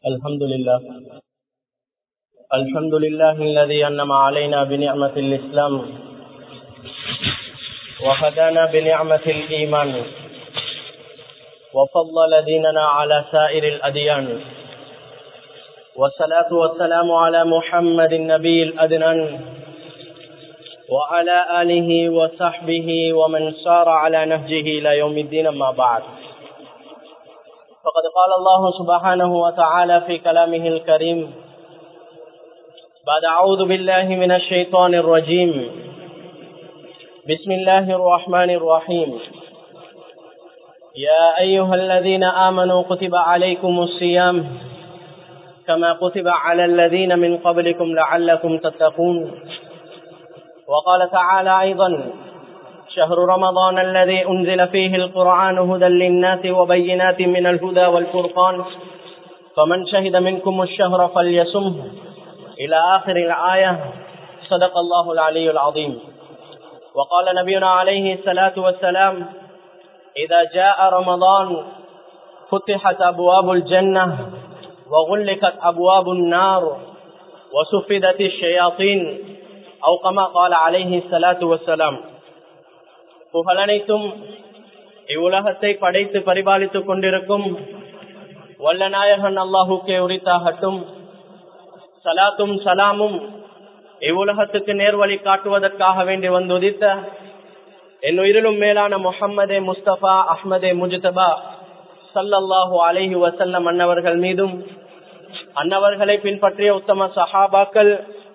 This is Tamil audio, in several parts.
الحمد لله الحمد لله الذي أنم علينا بنعمة الإسلام وهدانا بنعمة الإيمان وفضل ديننا على سائر الأديان والصلاة والسلام على محمد النبي الأدنان وعلى آله وصحبه ومن سار على نهجه إلى يوم الدين ما بعد فقد قال الله سبحانه وتعالى في كلامه الكريم بعد أعوذ بالله من الشيطان الرجيم بسم الله الرحمن الرحيم يا أيها الذين آمنوا كتب عليكم الصيام كما كتب على الذين من قبلكم لعلكم تتقون وقال تعالى أيضا شهر رمضان الذي أنزل فيه القرآن هدى للناس وبينات من الهدى والفرقان فمن شهد منكم الشهر فليسمه إلى آخر الآية صدق الله العلي العظيم وقال نبينا عليه الصلاة والسلام إذا جاء رمضان فتحت أبواب الجنة وغلقت أبواب النار وسفدت الشياطين أو كما قال عليه الصلاة والسلام புகழனைத்தும் இவ்வுலகத்தை படைத்து பரிபாலித்துக் கொண்டிருக்கும் வல்ல நாயகன் அல்லாஹுக்கே உரித்தாகட்டும் சலாத்தும் சலாமும் இவ்வுலகத்துக்கு நேர்வழி காட்டுவதற்காக வேண்டி வந்துதித்த என் உயிரிலும் மேலான முகம்மதே முஸ்தபா அஹ்மதே முஜ்தபா சல்லல்லாஹு அலைஹி வசல்லம் அன்னவர்கள் மீதும் அன்னவர்களை பின்பற்றிய உத்தம சஹாபாக்கள்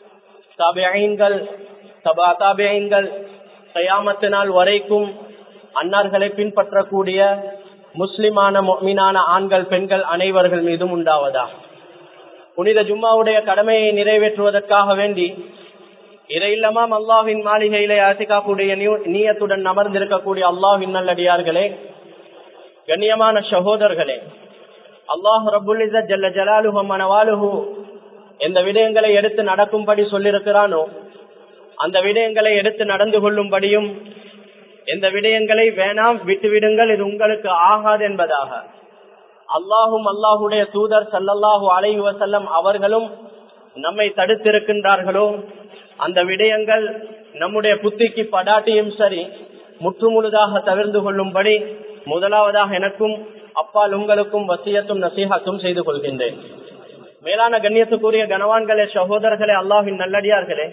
தாபியங்கள் தபா தாபியங்கள் கயாமத்து நாள் வரைக்கும் அன்னார்களை பின்பற்றக்கூடிய முஸ்லிமான மீனான ஆண்கள் பெண்கள் அனைவர்கள் மீதும் உண்டாவதா புனித ஜும்மாவுடைய கடமையை நிறைவேற்றுவதற்காக வேண்டி இறையில்லமாம் அல்லாஹின் மாளிகையிலே அசிக்காக்கூடிய நீயத்துடன் அமர்ந்திருக்கக்கூடிய அல்லாஹின் நல்லடியார்களே கண்ணியமான சகோதரர்களே அல்லாஹ் ரபுல் ஜல்ல ஜலாலுஹு மனவாலுஹு எந்த விடயங்களை எடுத்து நடக்கும்படி சொல்லியிருக்கிறானோ அந்த விடயங்களை எடுத்து நடந்து கொள்ளும்படியும் எந்த விடயங்களை வேணாம் விட்டுவிடுங்கள் இது உங்களுக்கு ஆகாது என்பதாக அல்லாஹும் அல்லாஹுடைய தூதர் சல்லல்லாஹு அலைஹி வசல்லம் அவர்களும் நம்மை தடுத்திருக்கின்றார்களோ அந்த விடயங்கள் நம்முடைய புத்திக்கு படாட்டியும் சரி முற்றுமுழுதாக தவிர்ந்து கொள்ளும்படி முதலாவதாக எனக்கும் அப்பால் உங்களுக்கும் வசியத்தும் நசீகத்தும் செய்து கொள்கின்றேன் மேலான கண்ணியத்துக்குரிய கனவான்களே சகோதரர்களே அல்லாஹின் நல்லடியார்களே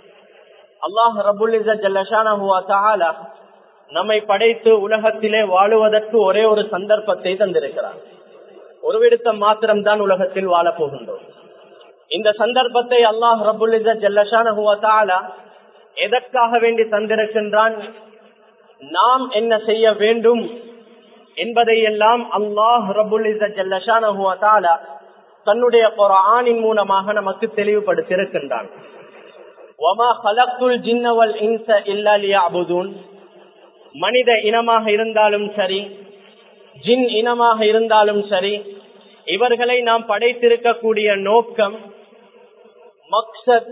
அல்லாஹ் ரபுல் ஜல்லஷானா நம்மை படைத்து உலகத்திலே வாழுவதற்கு ஒரே ஒரு சந்தர்ப்பத்தை தந்திருக்கிறார் ஒரு விடுத்தம் மாத்திரம்தான் உலகத்தில் வாழ போகின்றோம் இந்த சந்தர்ப்பத்தை அல்லாஹ் ரபுல் ஜல்லஷானா எதற்காக வேண்டி தந்திருக்கின்றான் நாம் என்ன செய்ய வேண்டும் என்பதை எல்லாம் அல்லாஹ் ரபுல் ஜல்லஷானா தன்னுடைய ஆணின் மூலமாக நமக்கு தெளிவுபடுத்தியிருக்கின்றான் மனித இனமாக இருந்தாலும் சரி ஜின் இனமாக இருந்தாலும் சரி இவர்களை நாம் படைத்திருக்கக்கூடிய நோக்கம் மக்சத்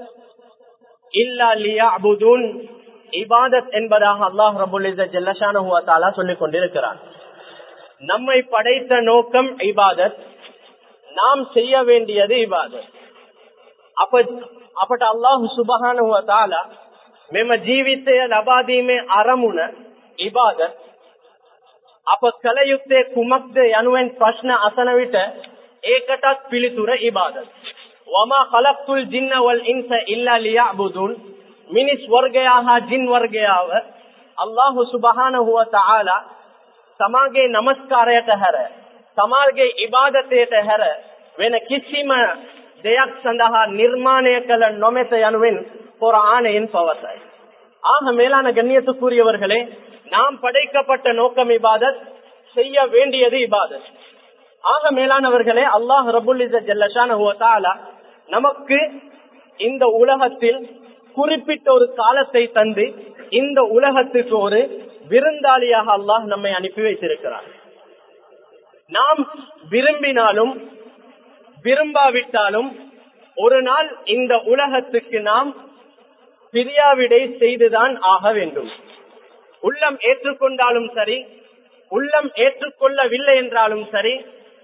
இல்லூன் இபாதத் என்பதாக அல்லாஹ் ரபுல் ஜல்லஷானா சொல்லிக் கொண்டிருக்கிறார் நம்மை படைத்த நோக்கம் இபாதத் நாம் செய்ய வேண்டியது இபாதத் அப்ப අපට අල්ලාහු සුබහානහු වතාලා මෙම ජීවිතය ලබාදීමේ අරමුණ ඉබාදත් අප කල යුත්තේ කුමක්ද යනුවෙන් ප්‍රශ්න අසන විට ඒකටත් පිළිතුර ඉබාදත් වමා කලක්තුල් ජින්න වල් ඉන්ස ඉල්ලා ලියබුදුන් මිනිස් වර්ගයා හා ජින් වර්ගයාව අල්ලාහු සුබහානහු වතාලා තමාගේ නමස්කාරයට හැර තමාගේ ඉබාදතයට හැර වෙන කිසිම දෙයක් සඳහා නිර්මාණය කළ නොමෙත යනුවෙන් ஒரு ஆணையின் பவசாய் ஆக மேலான கண்ணியத்துக்குரியவர்களே நாம் படைக்கப்பட்ட நோக்கம் இபாதத் செய்ய வேண்டியது இபாதத் ஆக மேலானவர்களே அல்லாஹ் ரபுல் ஜல்லஷான நமக்கு இந்த உலகத்தில் குறிப்பிட்ட ஒரு காலத்தை தந்து இந்த உலகத்துக்கு ஒரு விருந்தாளியாக அல்லாஹ் நம்மை அனுப்பி வைத்திருக்கிறார் நாம் விரும்பினாலும் விரும்பாவிட்டாலும் ஒரு நாள் இந்த உலகத்துக்கு நாம் பிரியாவிடை செய்துதான் ஆக வேண்டும் உள்ளம் ஏற்றுக்கொண்டாலும் சரி உள்ளம் ஏற்றுக்கொள்ளவில்லை என்றாலும் சரி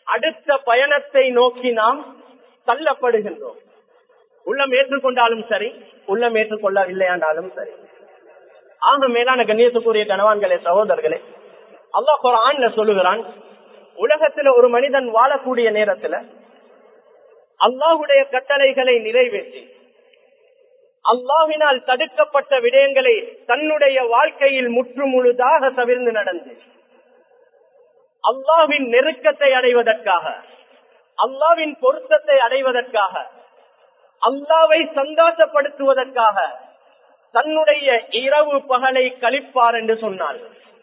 அடுத்த பயணத்தை நோக்கி நாம் தள்ளப்படுகின்றோம் உள்ளம் ஏற்றுக்கொண்டாலும் சரி உள்ளம் ஏற்றுக்கொள்ளவில்லையாண்டாலும் சரி ஆக மேலான கண்ணியத்துக்குரிய கணவான்களே சகோதரர்களே அல்லாஹ் குரான்ல சொல்லுகிறான் உலகத்துல ஒரு மனிதன் வாழக்கூடிய நேரத்துல அல்லாஹுடைய கட்டளைகளை நிறைவேற்றி அல்லாஹினால் தடுக்கப்பட்ட விடயங்களை தன்னுடைய வாழ்க்கையில் முற்று முழுதாக தவிர்ந்து நடந்து அல்லாவின் நெருக்கத்தை அடைவதற்காக அல்லாவின் பொருத்தத்தை அடைவதற்காக அல்லாவை சந்தோஷப்படுத்துவதற்காக தன்னுடைய இரவு பகலை கழிப்பார் என்று சொன்னார்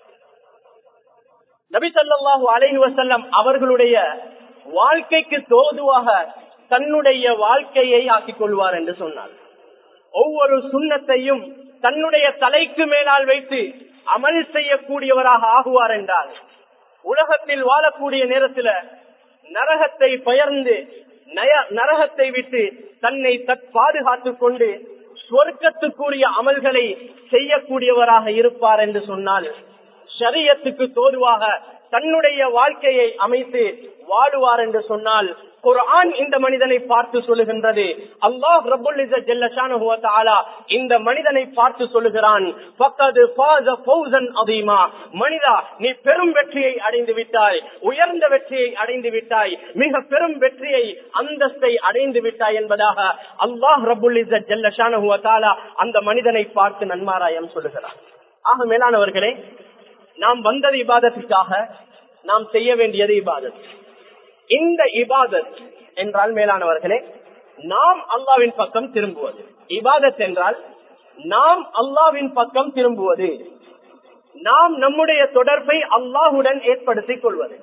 நபி சொல்லாஹு அலைஹி வசல்லம் அவர்களுடைய வாழ்க்கைக்கு தோதுவாக தன்னுடைய வாழ்க்கையை ஆக்கிக் கொள்வார் என்று சொன்னார் ஒவ்வொரு சுண்ணத்தையும் தன்னுடைய தலைக்கு மேலால் வைத்து அமல் செய்யக்கூடியவராக ஆகுவார் என்றால் உலகத்தில் வாழக்கூடிய நேரத்தில் நரகத்தை பெயர்ந்து நரகத்தை விட்டு தன்னை தற்பாதுகாத்துக் கொண்டு சொர்க்கத்துக்குரிய அமல்களை செய்யக்கூடியவராக இருப்பார் என்று சொன்னால் ஷரியத்துக்கு தோதுவாக தன்னுடைய வாழ்க்கையை அமைத்து வாழுவார் என்று சொன்னால் குர்ஆன் இந்த மனிதனை பார்த்து சொல்லுகின்றது அல்லாஹ் ரபுல் இந்த மனிதனை பார்த்து சொல்லுகிறான் மனிதா நீ பெரும் வெற்றியை அடைந்து விட்டாய் உயர்ந்த வெற்றியை அடைந்து விட்டாய் மிக பெரும் வெற்றியை அந்தஸ்தை அடைந்து விட்டாய் என்பதாக அல்லாஹ் ரபுல் ஜல்லஷானுவத்தாலா அந்த மனிதனை பார்த்து நன்மாராயம் சொல்லுகிறான் ஆக மேலானவர்களே நாம் வந்தது இபாதத்துக்காக நாம் செய்ய வேண்டியது இபாதத் இந்த இபாதத் என்றால் மேலானவர்களே நாம் அல்லாவின் பக்கம் திரும்புவது இபாதத் என்றால் நாம் அல்லாவின் பக்கம் திரும்புவது நாம் நம்முடைய தொடர்பை அல்லாஹுடன் ஏற்படுத்திக் கொள்வது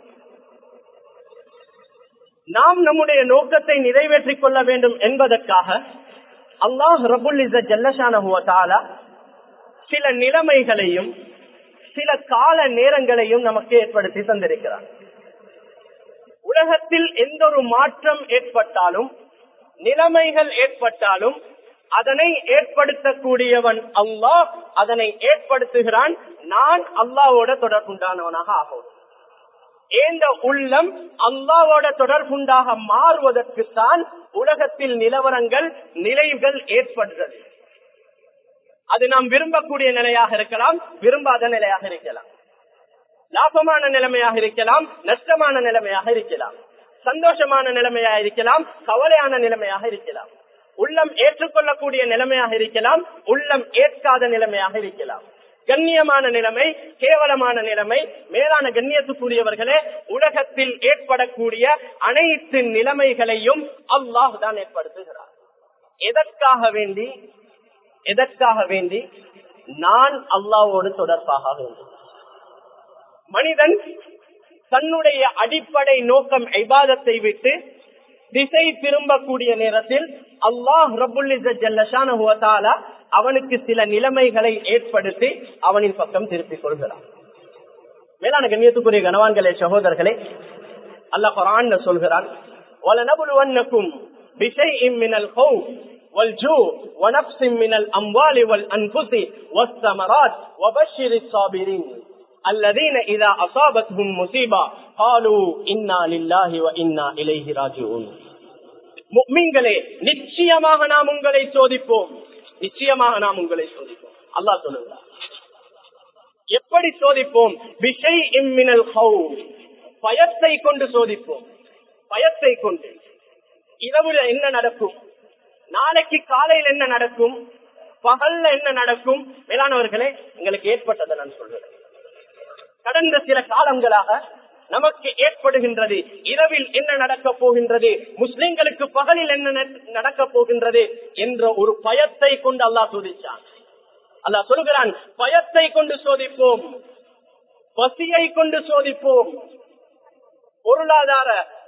நாம் நம்முடைய நோக்கத்தை நிறைவேற்றிக் கொள்ள வேண்டும் என்பதற்காக அல்லாஹ் ரபுல் இச ஜல்லஷான சில நிலைமைகளையும் சில கால நேரங்களையும் நமக்கு ஏற்படுத்தி தந்திருக்கிறார் உலகத்தில் எந்த ஒரு மாற்றம் ஏற்பட்டாலும் நிலைமைகள் ஏற்பட்டாலும் அதனை ஏற்படுத்தக்கூடியவன் அல்லாஹ் அதனை ஏற்படுத்துகிறான் நான் அல்லாவோட தொடர்புண்டானவனாக ஆகும் ஏந்த உள்ளம் அல்லாவோட தொடர்புண்டாக மாறுவதற்குத்தான் உலகத்தில் நிலவரங்கள் நிலைகள் ஏற்படுகிறது அது நாம் விரும்பக்கூடிய நிலையாக இருக்கலாம் விரும்பாத நிலையாக இருக்கலாம் லாபமான நிலைமையாக இருக்கலாம் நஷ்டமான நிலைமையாக இருக்கலாம் சந்தோஷமான நிலைமையாக இருக்கலாம் கவலையான நிலைமையாக இருக்கலாம் உள்ளம் ஏற்றுக்கொள்ளக்கூடிய நிலைமையாக இருக்கலாம் உள்ளம் ஏற்காத நிலைமையாக இருக்கலாம் கண்ணியமான நிலைமை கேவலமான நிலைமை மேலான கண்ணியத்துக்குரியவர்களே உலகத்தில் ஏற்படக்கூடிய அனைத்து நிலைமைகளையும் அல்லாஹ் தான் ஏற்படுத்துகிறார் எதற்காக வேண்டி எதற்காக வேண்டி நான் அல்லாவோடு தொடர்பாக வேண்டும் மனிதன் தன்னுடைய அடிப்படை நோக்கம் ஐபாதத்தை விட்டு திசை திரும்பக்கூடிய நேரத்தில் அல்லாஹ் ரபுல்ல அவனுக்கு சில நிலைமைகளை ஏற்படுத்தி அவனின் பக்கம் திருப்பிக் கொள்கிறான் மேலான கண்ணியத்துக்குரிய கனவான்களே சகோதரர்களே அல்லாஹ் குரான் சொல்கிறான் وَلَنَبْلُوَنَّكُمْ بِشَيْءٍ مِّنَ الْخَوْفِ والجوع ونفس من الأموال والأنفس والثمرات وبشر الصابرين الذين إذا أصابتهم مصيبة قالوا إنا لله وإنا إليه راجعون முக்மீன்களே நிச்சயமாக நாம் உங்களை சோதிப்போம் நிச்சயமாக நாம் உங்களை சோதிப்போம் அல்லாஹ் சொல்லுகிறார் எப்படி சோதிப்போம் விஷை இம்மினல் பயத்தை கொண்டு சோதிப்போம் பயத்தை கொண்டு இரவுல என்ன நடக்கும் நாளைக்கு காலையில் என்ன நடக்கும் பகல்ல என்ன நடக்கும் மேலானவர்களே எங்களுக்கு ஏற்பட்டதை நான் சொல்றேன் கடந்த சில காலங்களாக நமக்கு ஏற்படுகின்றது இரவில் என்ன நடக்க போகின்றது முஸ்லிம்களுக்கு பகலில் என்ன நடக்க போகின்றது என்ற ஒரு பயத்தை கொண்டு அல்லாஹ் சோதிச்சான் அல்லாஹ் சொல்கிறான் பயத்தை கொண்டு சோதிப்போம் பசியை கொண்டு சோதிப்போம் பொருளாதார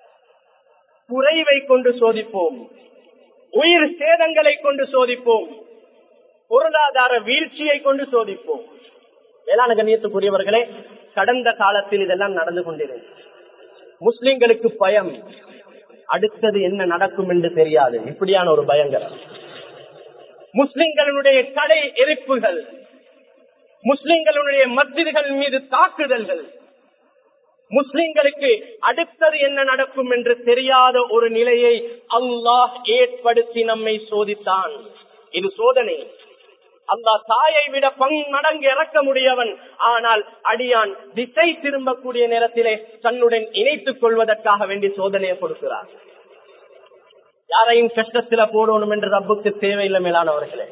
குறைவை கொண்டு சோதிப்போம் உயிர் சேதங்களை கொண்டு சோதிப்போம் பொருளாதார வீழ்ச்சியை கொண்டு சோதிப்போம் வேளாண் கண்ணியத்துக்குரியவர்களே கடந்த காலத்தில் இதெல்லாம் நடந்து கொண்டிருந்தது முஸ்லிம்களுக்கு பயம் அடுத்தது என்ன நடக்கும் என்று தெரியாது இப்படியான ஒரு பயங்கரம் முஸ்லிம்களுடைய கடை எரிப்புகள் முஸ்லிம்களுடைய மத்திர்கள் மீது தாக்குதல்கள் முஸ்லிம்களுக்கு அடுத்தது என்ன நடக்கும் என்று தெரியாத ஒரு நிலையை அல்லாஹ் ஏற்படுத்தி நம்மை சோதித்தான் இது சோதனை அல்லாஹ் தாயை விட பங் மடங்கு இறக்க முடியவன் ஆனால் அடியான் திசை திரும்பக்கூடிய நேரத்திலே தன்னுடன் இணைத்துக் கொள்வதற்காக வேண்டி சோதனையை கொடுக்கிறார் யாரையும் கஷ்டத்தில போடணும் என்று ரப்புக்கு தேவையில்லை மேலானவர்களே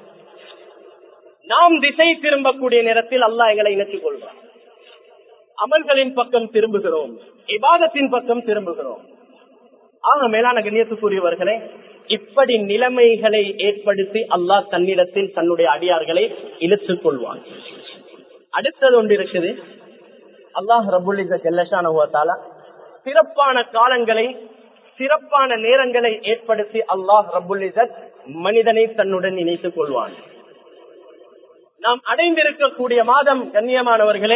நாம் திசை திரும்பக்கூடிய நேரத்தில் அல்லாஹ் எங்களை இணைத்துக் கொள்வார் அமல்களின் பக்கம் திரும்புகிறோம் இபாதத்தின் பக்கம் திரும்புகிறோம் ஆக மேலான கண்ணியத்துக்குரியவர்களே இப்படி நிலைமைகளை ஏற்படுத்தி அல்லாஹ் தன்னிடத்தில் தன்னுடைய அடியார்களை இழுத்துக் கொள்வான் அடுத்தது ஒன்று இருக்குது அல்லாஹ் ரபுல்லிச ஜெல்லஷான சிறப்பான காலங்களை சிறப்பான நேரங்களை ஏற்படுத்தி அல்லாஹ் ரபுல்லிசத் மனிதனை தன்னுடன் இணைத்துக் கொள்வான் நாம் அடைந்திருக்கக்கூடிய மாதம் கண்ணியமானவர்களே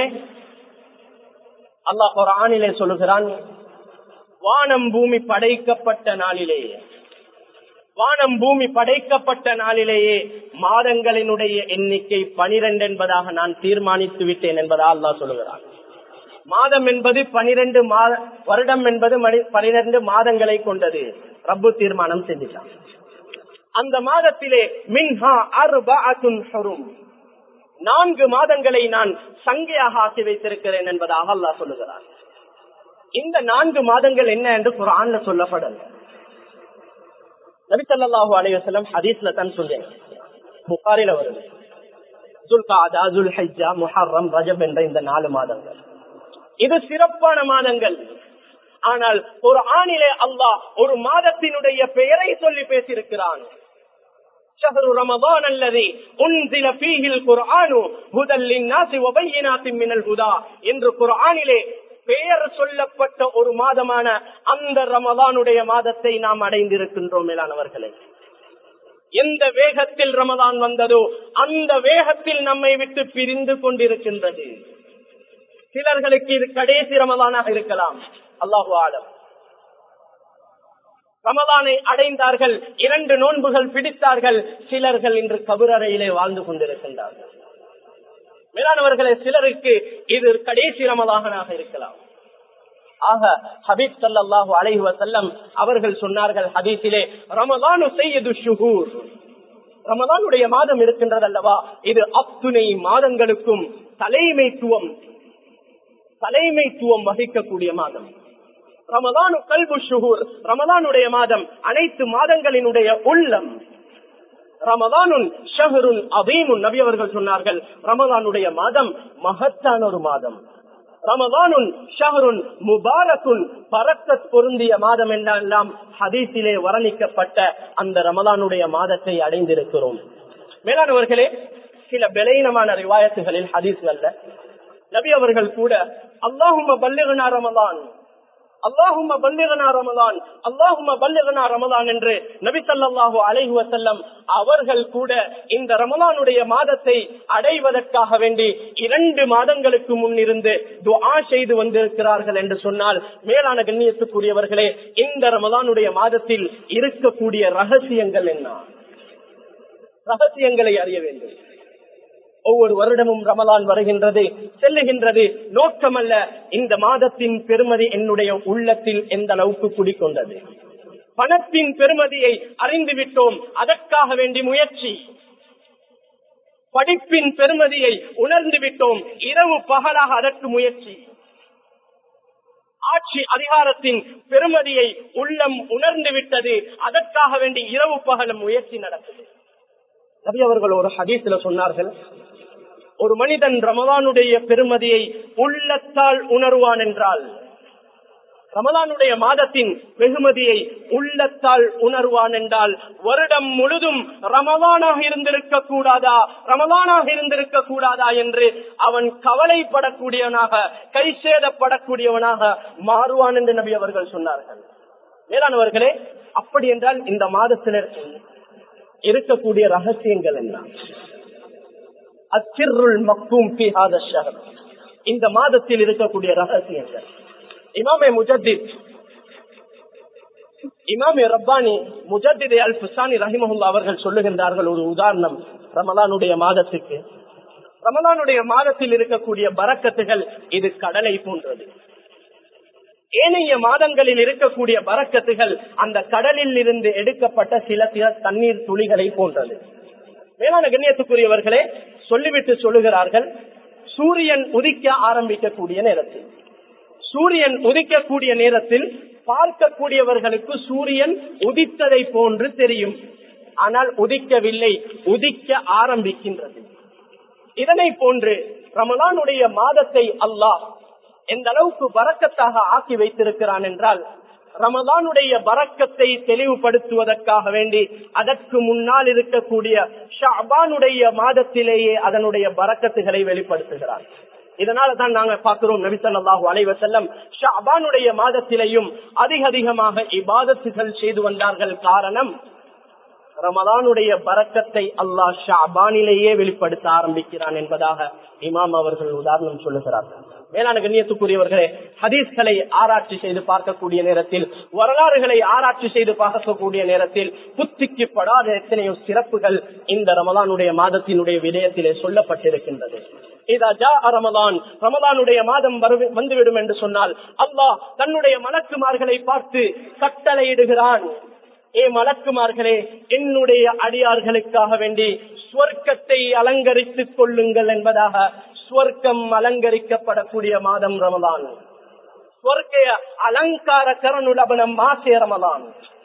அல்லாஹ் ஒரு ஆணிலே சொல்லுகிறான் வானம் பூமி படைக்கப்பட்ட நாளிலேயே வானம் பூமி படைக்கப்பட்ட நாளிலேயே மாதங்களினுடைய எண்ணிக்கை பனிரெண்டு என்பதாக நான் தீர்மானித்து விட்டேன் என்பதா அல்லா சொல்லுகிறான் மாதம் என்பது பனிரெண்டு மாத வருடம் என்பது பனிரெண்டு மாதங்களை கொண்டது ரப்பு தீர்மானம் செஞ்சுட்டான் அந்த மாதத்திலே மின்ஹா அர்பாத்துன் ஹரும் நான்கு மாதங்களை நான் சங்கையாக ஆக்கி வைத்திருக்கிறேன் என்பதாக அல்லா சொல்லுகிறான் இந்த நான்கு மாதங்கள் என்ன என்று குரான்ல சொல்லப்படல நபிசல்லாஹு அலைவசல்லம் ஹதீஸ்ல தான் சொல்றேன் புகாரில வருது ஜுல்காதா ஜுல்ஹைஜா முஹர்ரம் ரஜப் என்ற இந்த நாலு மாதங்கள் இது சிறப்பான மாதங்கள் ஆனால் ஒரு ஆணிலே அல்லாஹ் ஒரு மாதத்தினுடைய பெயரை சொல்லி பேசியிருக்கிறான் شهر رمضان الذي انزل فيه القرآن هدى للناس وبينات من الهدى என்று குர்ஆனிலே பெயர் சொல்லப்பட்ட ஒரு மாதமான அந்த ரமதானுடைய மாதத்தை நாம் அடைந்திருக்கின்றோம் மேலானவர்களே எந்த வேகத்தில் ரமதான் வந்ததோ அந்த வேகத்தில் நம்மை விட்டு பிரிந்து கொண்டிருக்கின்றது சிலர்களுக்கு இது கடைசி ரமதானாக இருக்கலாம் அல்லாஹு ஆலம் ரமதானை அடைந்தார்கள் இரண்டு நோன்புகள் பிடித்தார்கள் சிலர்கள் இன்று கபுரறையிலே வாழ்ந்து கொண்டிருக்கின்றார்கள் மேலானவர்களே சிலருக்கு இது கடைசி ரமதானாக இருக்கலாம் ஆக ஹபீப் சல்லாஹு அலைஹி வசல்லம் அவர்கள் சொன்னார்கள் ஹபீஸிலே ரமதானு செய்யது ஷுகூர் ரமதானுடைய மாதம் இருக்கின்றது அல்லவா இது அத்துணை மாதங்களுக்கும் தலைமைத்துவம் தலைமைத்துவம் வகிக்கக்கூடிய மாதம் ரமதானு கல்பு ஷுகூர் ரமதானுடைய மாதம் அனைத்து மாதங்களினுடைய உள்ளம் ரமதானுன் ஷஹருன் அதீமுன் நபி அவர்கள் சொன்னார்கள் ரமதானுடைய மாதம் மகத்தான ஒரு மாதம் ரமதானுன் ஷஹருன் முபாரக்குன் பரக்கத் பொருந்திய மாதம் என்றெல்லாம் ஹதீஸிலே வர்ணிக்கப்பட்ட அந்த ரமதானுடைய மாதத்தை அடைந்திருக்கிறோம் மேலானவர்களே சில பலீனமான ரிவாயத்துகளில் ஹதீஸ்கள்ல நபி அவர்கள் கூட அல்லாஹும பல்லிகனா ரமதான் அல்லாஹும பல்லிகனா ரமதான் அல்லாஹும பல்லிகனா ரமதான் என்று நபி சல்லாஹூ அலைஹி வசல்லம் அவர்கள் கூட இந்த ரமலானுடைய மாதத்தை அடைவதற்காக வேண்டி இரண்டு மாதங்களுக்கு முன் இருந்து துஆ செய்து வந்திருக்கிறார்கள் என்று சொன்னால் மேலான கண்ணியத்துக்குரியவர்களே இந்த ரமலானுடைய மாதத்தில் இருக்கக்கூடிய ரகசியங்கள் என்ன ரகசியங்களை அறிய வேண்டும் ஒவ்வொரு வருடமும் ரமலான் வருகின்றது செல்லுகின்றது நோக்கமல்ல இந்த மாதத்தின் பெருமதி என்னுடைய உள்ளத்தில் எந்த அளவுக்கு குடிக்கொண்டது பணத்தின் பெருமதியை அறிந்து விட்டோம் அதற்காக வேண்டி முயற்சி படிப்பின் பெருமதியை உணர்ந்து விட்டோம் இரவு பகலாக அதற்கு முயற்சி ஆட்சி அதிகாரத்தின் பெருமதியை உள்ளம் உணர்ந்து விட்டது அதற்காக வேண்டி இரவு பகலும் முயற்சி நடக்குது நபி அவர்கள் ஒரு ஹதீஸ்ல சொன்னார்கள் ஒரு மனிதன் ரமதானுடைய பெருமதியை உள்ளத்தால் உணர்வான் என்றால் ரமலானுடைய மாதத்தின் வெகுமதியை உள்ளத்தால் உணர்வான் என்றால் வருடம் முழுதும் ரமலானாக இருந்திருக்க கூடாதா ரமலானாக இருந்திருக்க கூடாதா என்று அவன் கவலைப்படக்கூடியவனாக கை சேதப்படக்கூடியவனாக மாறுவான் என்று நபி அவர்கள் சொன்னார்கள் மேலானவர்களே அப்படி என்றால் இந்த மாதத்தில் இருக்கக்கூடிய ரகசியங்கள் என்ன அச்சிருள் மக்கும் இந்த மாதத்தில் இருக்கக்கூடிய ரகசியங்கள் இமாமே முஜத்தித் இமாமே ரப்பானி முஜத்திதே அல் புசானி ரஹிமஹுல்லா அவர்கள் சொல்லுகின்றார்கள் ஒரு உதாரணம் ரமலானுடைய மாதத்துக்கு ரமலானுடைய மாதத்தில் இருக்கக்கூடிய பறக்கத்துகள் இது கடலை போன்றது ஏனைய மாதங்களில் இருக்கக்கூடிய பறக்கத்துகள் அந்த கடலில் இருந்து எடுக்கப்பட்ட சில சில தண்ணீர் துளிகளை போன்றது மேலான கண்ணியத்துக்குரியவர்களே சொல்லிவிட்டு சொல்லுகிறார்கள் சூரியன் உதிக்க ஆரம்பிக்கக்கூடிய நேரத்தில் சூரியன் உதிக்கக்கூடிய நேரத்தில் பார்க்கக்கூடியவர்களுக்கு சூரியன் உதித்ததை போன்று தெரியும் ஆனால் உதிக்கவில்லை உதிக்க ஆரம்பிக்கின்றது இதனை போன்று ரமலானுடைய மாதத்தை அல்லாஹ் எந்த அளவுக்கு வரக்கத்தாக ஆக்கி வைத்திருக்கிறான் என்றால் ரமதானுடைய வரக்கத்தை தெளிவுபடுத்துவதற்காக வேண்டி அதற்கு முன்னால் இருக்கக்கூடிய ஷாபானுடைய மாதத்திலேயே அதனுடைய வரக்கத்துகளை வெளிப்படுத்துகிறார் இதனால தான் நாங்க பார்க்கிறோம் நபிசல்லாஹு அலைவ செல்லம் ஷாபானுடைய மாதத்திலேயும் அதிக அதிகமாக இபாதத்துகள் செய்து வந்தார்கள் காரணம் ரமதானுடைய பறக்கத்தை அல்லாஹ் ஷாபானிலேயே வெளிப்படுத்த ஆரம்பிக்கிறான் என்பதாக இமாம் அவர்கள் உதாரணம் சொல்லுகிறார்கள் மேலான கண்ணியத்துக்குரியவர்களே ஹதீஸ்களை ஆராய்ச்சி செய்து பார்க்கக்கூடிய நேரத்தில் வரலாறுகளை ஆராய்ச்சி செய்து பார்க்கக்கூடிய நேரத்தில் புத்திக்கு படாத எத்தனையோ சிறப்புகள் இந்த ரமலானுடைய மாதத்தினுடைய விடயத்திலே சொல்லப்பட்டிருக்கின்றது ரமதான் ரமதானுடைய மாதம் வந்துவிடும் என்று சொன்னால் அல்லாஹ் தன்னுடைய மலக்குமார்களை பார்த்து கட்டளையிடுகிறான் ஏ மலக்குமார்களே என்னுடைய அடியார்களுக்காக வேண்டி ஸ்வர்க்கத்தை அலங்கரித்துக் கொள்ளுங்கள் என்பதாக ஸ்வர்க்கம் அலங்கரிக்கப்படக்கூடிய மாதம் ரமதான் ஸ்வர்க்கைய அலங்கார கரனுலபனம் மாசே ரமதான்